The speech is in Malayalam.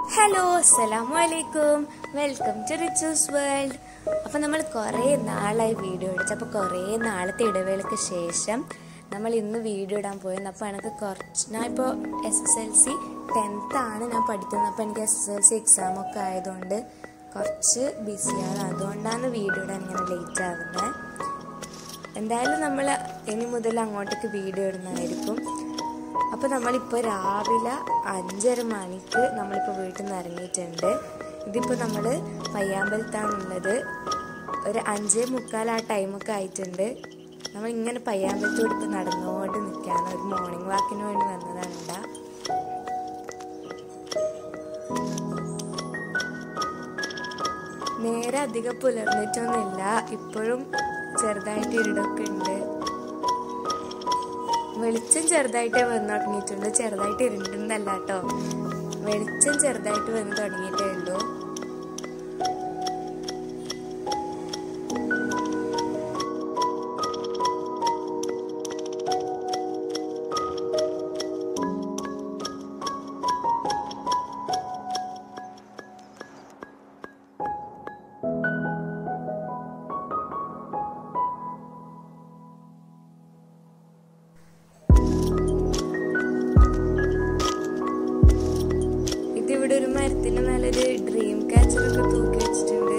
ഹലോ അസ്സലാമു അലൈക്കും വെൽക്കം ടു റിച്ചൂസ് വേൾഡ് അപ്പോൾ നമ്മൾ കുറേ നാളായി വീഡിയോ അടിച്ചു അപ്പോൾ കുറേ നാളത്തെ ഇടവേളയ്ക്ക് ശേഷം നമ്മൾ ഇന്ന് വീഡിയോ ഇടാൻ പോയത് അപ്പോൾ എനിക്ക് കുറച്ച് ഞാൻ ഇപ്പോൾ എസ് എസ് എൽ സി ടെൻത്താണ് ഞാൻ പഠിക്കുന്നത് അപ്പോൾ എനിക്ക് എസ് എസ് എൽ സി എക്സാമൊക്കെ ആയതുകൊണ്ട് കുറച്ച് ബിസിയാണ് അതുകൊണ്ടാണ് വീഡിയോ ഇടാൻ ഇങ്ങനെ ലേറ്റ് ആകുന്നത് എന്തായാലും നമ്മൾ ഇനി മുതൽ അങ്ങോട്ടേക്ക് വീഡിയോ ഇടുന്നതായിരിക്കും അപ്പോൾ നമ്മളിപ്പോൾ രാവിലെ അഞ്ചര മണിക്ക് നമ്മളിപ്പോൾ വീട്ടിൽ നിന്ന് ഇറങ്ങിയിട്ടുണ്ട് ഇതിപ്പോൾ നമ്മൾ പയ്യാമ്പലത്താണുള്ളത് ഒരു അഞ്ചേ മുക്കാൽ ആ ടൈമൊക്കെ ആയിട്ടുണ്ട് നമ്മൾ ഇങ്ങനെ പയ്യാമ്പലത്തോട് ഇപ്പോൾ നടന്നുകൊണ്ട് നിൽക്കുകയാണ് ഒരു മോർണിംഗ് വാക്കിന് വേണ്ടി വന്നതാണ് ഇവിടെ നേരെ അധികം പുലർന്നിട്ടൊന്നുമില്ല ഇപ്പോഴും ചെറുതായിട്ട് ഇരുടൊക്കെ ഉണ്ട് വെളിച്ചം ചെറുതായിട്ടേ വന്നു തുടങ്ങിയിട്ടുണ്ട് ചെറുതായിട്ട് ഇരുണ്ടുന്നല്ല കേട്ടോ വെളിച്ചം ചെറുതായിട്ട് വന്ന് തുടങ്ങിയിട്ടേ ഉള്ളൂ ഇതിവിടെ ഒരു മരത്തിന് നല്ലൊരു ഡ്രീം കാച്ചറൊക്കെ തൂക്കി വെച്ചിട്ടുണ്ട്